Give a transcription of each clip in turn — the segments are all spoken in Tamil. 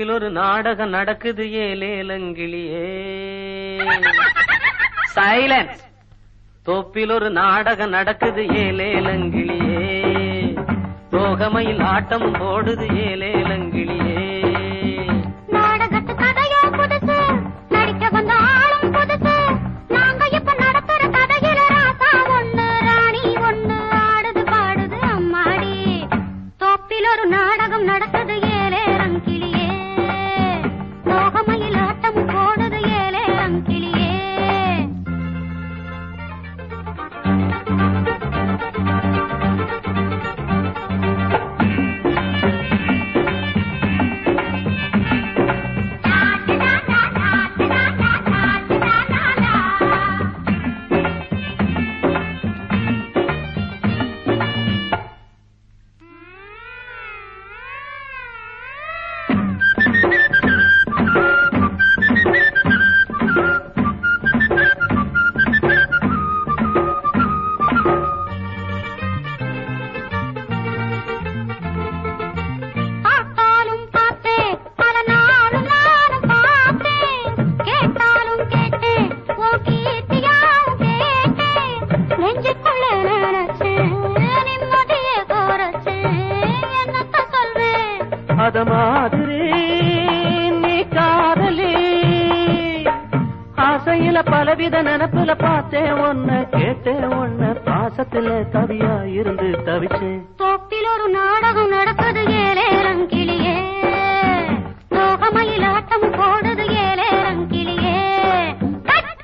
தோப்பில் ஒரு நாடகம் நடக்குது ஏலேலங்கிளியே சைலன்ஸ் தோப்பில் ஒரு நாடகம் நடக்குது ஏலேலங்கிளியே தோகமையில் ஆட்டம் போடுது ஏலேலங்கிளியே நாடகத்து கதையோ புதுசு நடிக்க வந்த ஆளும் புதுசு நாங்க இப்ப நடத்துற கதையில ராசா ஒண்ணு ராணி ஒண்ணு ஆடுது பாடுது அம்மாடி தோப்பில் ஒரு நாடகம் நடக்குது ஏலே ரங்கிலியே மோகமையில் ஆட்டம் போடுது ஏலே ரங்கிலியே பார்த்தாலும் பார்த்தேன் பல நாளும் நானும் பார்த்தேன் கேட்டாலும் கேட்டேன் உன் கீர்த்தியாவும் கேட்டேன் நெஞ்சுக்குள்ள நினைச்சேன் நிம்மதியை குறைச்சேன் என்னத்த சொல்வேன் அத மாதிரி நீ காதலி ஆசையில பலவித நினப்புல பார்த்தேன் ஒன்ன கேட்டேன் ஒன்ன பாசத்துல கவியா இருந்து தவிச்சேன் தோப்பில் ஒரு நாடகம் நடக்குது ஏலே ரங்கிலியே தோகமையில் ஆட்டம் போடுது ஏலே ரங்கிலியே கட்!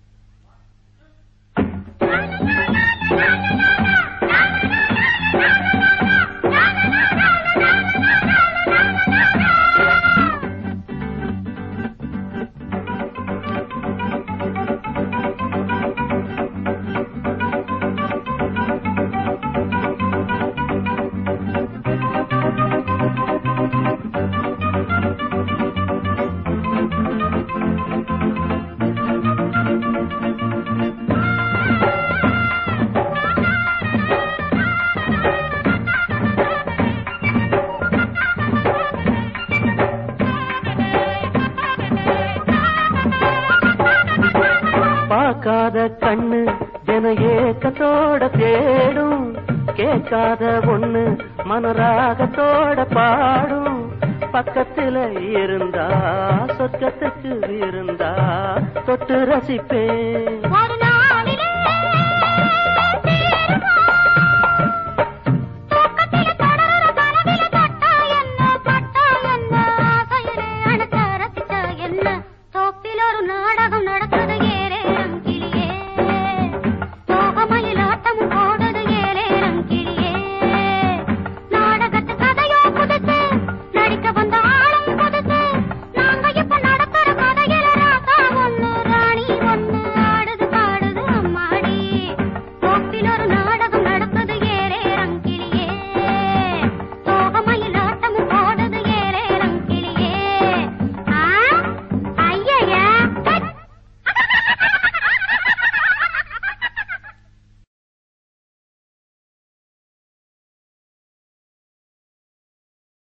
பார்க்காத கண்ணு தின ஏக்கத்தோட தேடும் கேட்காத ஒண்ணு மனராகத்தோட பாடும் பக்கத்துல இருந்தா சொர்க்கத்துக்கு இருந்தா தொட்டு ரசிப்பேன் ஒரு நாள்